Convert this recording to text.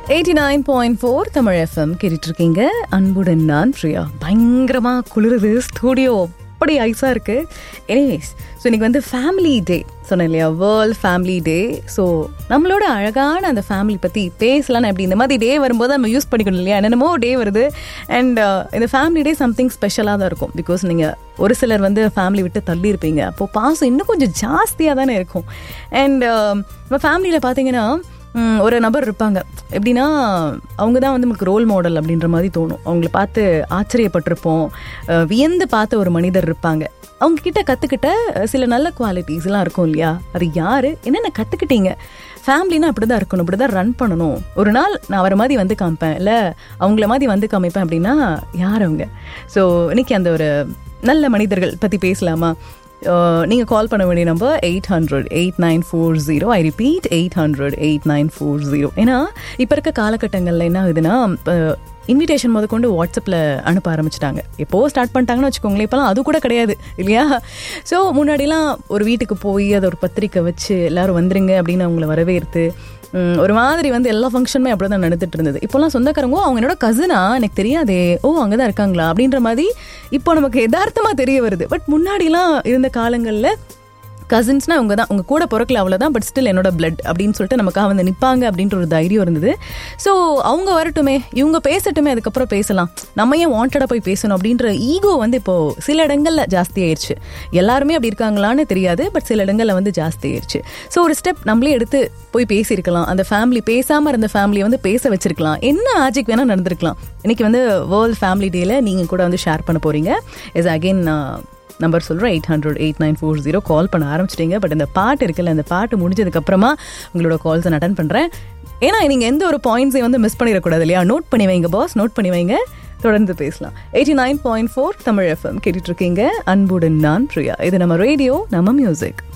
eighty nine point four Tamil FM கேட்டுட்டு இருக்கீங்க அன்புடன் நான் பிரியா பயங்கரமா குளிருது ஸ்டூடியோ அப்படி ஐஸாக இருக்கு எனிவேஸ் ஸோ இன்னைக்கு வந்து ஃபேமிலி டே சொன்னேன் இல்லையா வேர்ல்ட் ஃபேமிலி டே ஸோ நம்மளோட அழகான அந்த ஃபேமிலி பற்றி பேசலாம் எப்படி இந்த மாதிரி டே வரும்போது நம்ம யூஸ் பண்ணிக்கணும் இல்லையா என்னென்னமோ டே வருது அண்ட் இந்த ஃபேமிலி டே சம்திங் ஸ்பெஷலாக தான் இருக்கும் பிகாஸ் நீங்கள் ஒரு சிலர் வந்து ஃபேமிலி விட்டு தள்ளி இருப்பீங்க அப்போது பாசம் இன்னும் கொஞ்சம் ஜாஸ்தியாக தானே இருக்கும் அண்ட் நம்ம ஃபேமிலியில் பார்த்தீங்கன்னா ம், ஒரு நபர் இருப்பாங்க எப்படின்னா அவங்க தான் வந்து நமக்கு ரோல் மாடல் அப்படின்ற மாதிரி தோணும் அவங்கள பார்த்து ஆச்சரியப்பட்டிருப்போம் அஹ், வியந்து பார்த்த ஒரு மனிதர் இருப்பாங்க அவங்க கிட்ட கற்றுக்கிட்ட சில நல்ல குவாலிட்டிஸ்லாம் இருக்கும் இல்லையா அது யார் என்னென்ன கற்றுக்கிட்டீங்க ஃபேமிலினா அப்படி தான் இருக்கணும் இப்படி தான் ரன் பண்ணணும் ஒரு நாள் நான் அவரை மாதிரி வந்து காமிப்பேன் இல்லை அவங்கள மாதிரி வந்து காமிப்பேன் அப்படின்னா யார் அவங்க ஸோ இன்னைக்கு அந்த ஒரு நல்ல மனிதர்கள் பற்றி பேசலாமா நீங்கள் கால் பண்ண வேண்டிய number eight hundred eight nine four zero I repeat eight hundred eight nine four zero ஏன்னா இப்போ இருக்க காலகட்டங்களில் என்ன ஆகுதுன்னா இன்விடேஷன் முத கொண்டு வாட்ஸ்அப்பில் அனுப்ப ஆரம்பிச்சிட்டாங்க எப்போ ஸ்டார்ட் பண்ணிட்டாங்கன்னு வச்சுக்கோங்களேன் இப்போலாம் அது கூட கிடையாது இல்லையா ஸோ முன்னாடிலாம் ஒரு வீட்டுக்கு போய் அதை ஒரு பத்திரிக்கை வச்சு எல்லாரும் வந்துருங்க அப்படின்னு அவங்கள வரவேற்று ம், ஒரு மாதிரி வந்து எல்லா ஃபங்க்ஷனுமே அப்படி தான் நடந்துட்டு இருந்தது இப்போலாம் சொந்தக்காரங்க "ஓ, அவங்க என்னோட கசினா எனக்கு தெரியாதே ஓ அங்கே தான் இருக்காங்களா அப்படின்ற மாதிரி இப்போ நமக்கு யதார்த்தமாக தெரிய வருது பட் முன்னாடிலாம் இருந்த காலங்களில் கசின்ஸ்னா அவங்க தான் உங்க கூட பிறக்கல அவ்வளோதான் பட் ஸ்டில் என்னோட பிளட் அப்படின்னு சொல்லிட்டு நமக்காக வந்து நிற்பாங்க அப்படின்ற ஒரு தைரியம் இருந்தது ஸோ அவங்க வரட்டுமே இவங்க பேசட்டுமே அதுக்கப்புறம் பேசலாம் நம்ம ஏன் வாண்டடாக போய் பேசணும் அப்படின்ற ஈகோ வந்து இப்போ சில இடங்கள்ல ஜாஸ்தி ஆயிடுச்சு எல்லாருமே அப்படி இருக்காங்களான்னு தெரியாது பட் சில இடங்கள்ல வந்து ஜாஸ்தி ஆயிடுச்சு ஸோ ஒரு ஸ்டெப் நம்மளே எடுத்து போய் பேசியிருக்கலாம் அந்த ஃபேமிலி பேசாம இருந்த ஃபேமிலியை வந்து பேச வச்சிருக்கலாம் என்ன மேஜிக் வேணா நடந்திருக்கலாம் இன்னைக்கு வந்து வேர்ல்ட் ஃபேமிலி டேல நீங்க கூட வந்து ஷேர் பண்ண போறீங்க இஸ் அகைன் நம்பர் சொல்கிறேன் eight hundred eight nine four zero call பண்ண ஆரம்பிச்சிட்டிங்க பட் இந்த பாட்டு இருக்குல்ல அந்த பாட்டு முடிஞ்சதுக்கப்புறமா உங்களோட கால்ஸை நான் அட்டன் பண்ணுறேன் ஏன்னா நீங்கள் எந்த ஒரு பாயிண்ட்ஸையும் வந்து மிஸ் பண்ணிடக்கூடாது இல்லையா நோட் பண்ணி வைங்க பாஸ் நோட் பண்ணி வைங்க தொடர்ந்து பேசலாம் eighty nine point four Tamil FM கேட்டுட்டு இருக்கீங்க அன்புடன் நான் பிரியா இது நம்ம ரேடியோ நம்ம மியூசிக்